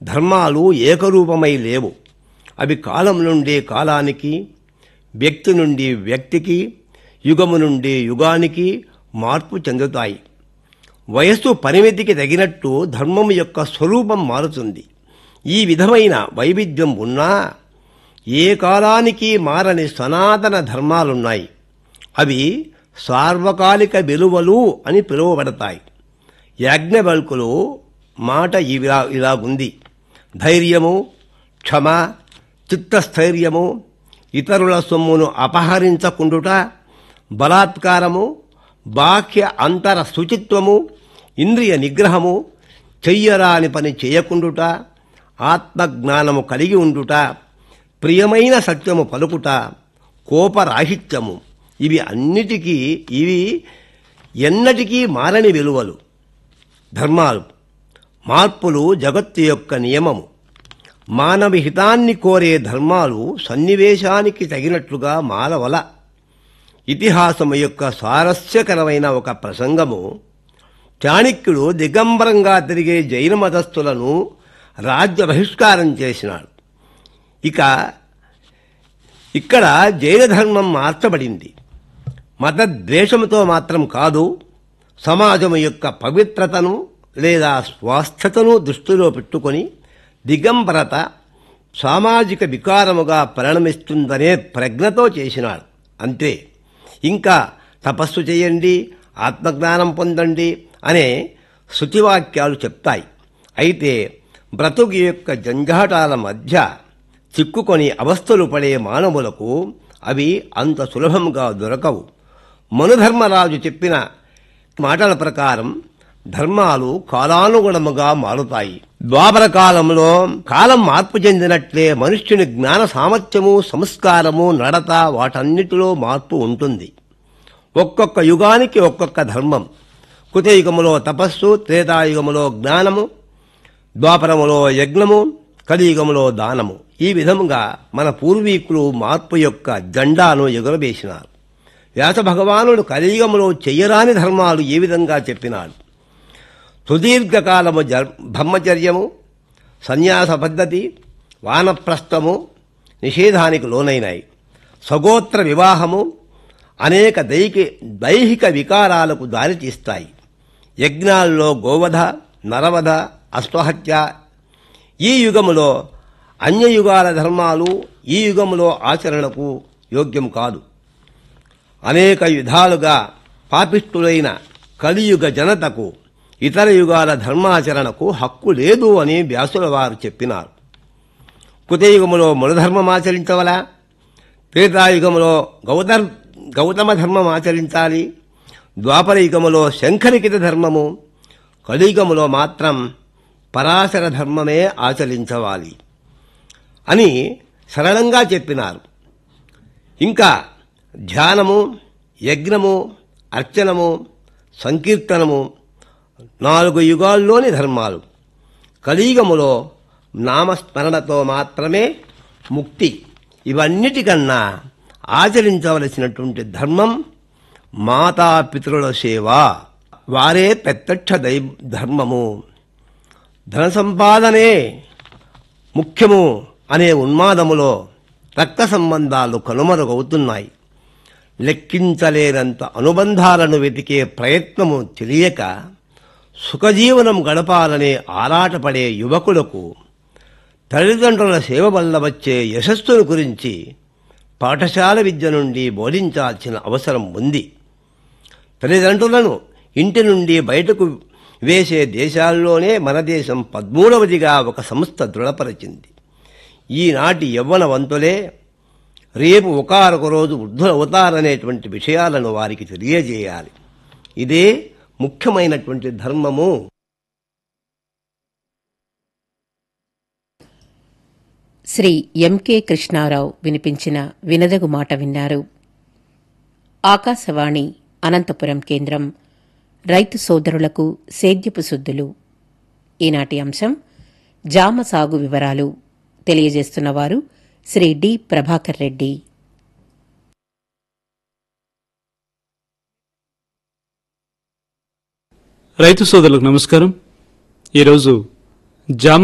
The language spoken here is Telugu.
ధర్మాలు ఏకరూపమై లేవు అవి కాలం నుండి కాలానికి వ్యక్తి నుండి వ్యక్తికి యుగము నుండి యుగానికి మార్పు చెందుతాయి వయస్సు పరిమితికి తగినట్టు ధర్మం యొక్క స్వరూపం మారుతుంది ఈ విధమైన వైవిధ్యం ఉన్నా ఏ కాలానికి మారని సనాతన ధర్మాలున్నాయి అవి సార్వకాలిక విలువలు అని పిలువబడతాయి యాజ్ఞవల్కులు మాట ఇలా ఇలాగుంది ధైర్యము క్షమ చిత్తస్థైర్యము ఇతరుల సొమ్మును అపహరించకుండుట బలాత్కారము బాహ్య అంతర శుచిత్వము ఇంద్రియ నిగ్రహము చెయ్యరాని పని చేయకుండుట ఆత్మజ్ఞానము కలిగి ఉండుట ప్రియమైన సత్యము పలుకుట కోపరాహిత్యము ఇవి అన్నిటికీ ఇవి ఎన్నటికీ మారని విలువలు ధర్మాలు మార్పులు జగత్తు యొక్క నియమము మానవ హితాన్ని కోరే ధర్మాలు సన్నివేశానికి తగినట్లుగా మారవల ఇతిహాసము యొక్క స్వారస్యకరమైన ఒక ప్రసంగము చాణక్యుడు దిగంబరంగా తిరిగే జైన మతస్థులను రాజ్య బహిష్కారం చేసినాడు ఇక ఇక్కడ జైన ధర్మం మార్చబడింది మత ద్వేషముతో మాత్రం కాదు సమాజము యొక్క పవిత్రతను లేదా స్వాస్థ్యతను దృష్టిలో పెట్టుకొని దిగంబరత సామాజిక వికారముగా పరిణమిస్తుందనే ప్రజ్ఞతో చేసినాడు అంతే ఇంకా తపస్సు చేయండి ఆత్మజ్ఞానం పొందండి అనే శృతివాక్యాలు చెప్తాయి అయితే బ్రతుకు యొక్క జంజాటాల మధ్య చిక్కుకొని అవస్థలు పడే మానవులకు అవి అంత సులభంగా దొరకవు మనుధర్మరాజు చెప్పిన మాటల ప్రకారం ధర్మాలు కాలానుగుణముగా మారుతాయి ద్వాపర కాలంలో కాలం మార్పు చెందినట్లే మనుష్యుని జ్ఞాన సామర్థ్యము సంస్కారము నడత వాటన్నిటిలో మార్పు ఉంటుంది ఒక్కొక్క యుగానికి ఒక్కొక్క ధర్మం కృతయుగములో తపస్సు త్రేతాయుగములో జ్ఞానము ద్వాపరములో యజ్ఞము కలియుగములో దానము ఈ విధముగా మన పూర్వీకులు మార్పు యొక్క జెండాను ఎగురవేసినారు వ్యాస భగవానుడు కలియుగములో చెయ్యరాని ధర్మాలు ఏ విధంగా చెప్పినాడు సుదీర్ఘకాలము జ బ్రహ్మచర్యము సన్యాస పద్ధతి వానప్రస్థము నిషేధానికి లోనైనాయి సగోత్ర వివాహము అనేక దైకి దైహిక వికారాలకు దారితీస్తాయి యజ్ఞాల్లో గోవధ నరవధ అశ్వహత్య ఈ యుగములో అన్యయుగాల ధర్మాలు ఈ యుగములో ఆచరణకు యోగ్యం కాదు అనేక విధాలుగా పాపిష్టులైన కలియుగ జనతకు ఇతర యుగాల ధర్మాచరణకు హక్కు లేదు అని వ్యాసుల వారు చెప్పినారు కృతయుగములో మూలధర్మం ఆచరించవలా త్రేతాయుగములో గౌతర్ గౌతమ ధర్మం ఆచరించాలి ద్వాపర యుగములో శంఖలిఖిత ధర్మము కలియుగములో మాత్రం పరాశర ధర్మమే ఆచరించవాలి అని సరళంగా చెప్పినారు ఇంకా ధ్యానము యజ్ఞము అర్చనము సంకీర్తనము నాలుగు యుగాల్లోని ధర్మాలు కలియుగములో నామస్మరణతో మాత్రమే ముక్తి ఇవన్నిటికన్నా ఆచరించవలసినటువంటి ధర్మం మాతాపితరుల సేవ వారే ప్రత్యక్ష దై ధర్మము ధన సంపాదనే ముఖ్యము అనే ఉన్మాదములో రక్త సంబంధాలు కనుమరుగవుతున్నాయి లెక్కించలేనంత అనుబంధాలను వెతికే ప్రయత్నము తెలియక సుఖజీవనం గడపాలనే ఆరాటపడే యువకులకు తల్లిదండ్రుల సేవ వల్ల వచ్చే యశస్సును గురించి పాఠశాల విద్య నుండి బోధించాల్సిన అవసరం ఉంది తల్లిదండ్రులను ఇంటి నుండి బయటకు వేసే దేశాల్లోనే మన దేశం పద్మూడవదిగా ఒక సంస్థ దృఢపరిచింది ఈనాటి యవ్వనవంతులే రేపు ఒకరొక రోజు వృద్ధులవుతారనేటువంటి విషయాలను వారికి తెలియజేయాలి ఇదే ముఖ్యమైనటువంటి ధర్మము శ్రీ ఎంకే కృష్ణారావు వినిపించిన వినదగు మాట విన్నారు ఆకాశవాణి అనంతపురం కేంద్రం రైతు సోదరులకు సేద్యపు సుద్దులు ఈనాటి అంశం జామ సాగు వివరాలు తెలియజేస్తున్నవారు శ్రీ డి ప్రభాకర్ రెడ్డి రైతు సోదరులకు నమస్కారం ఈరోజు జామ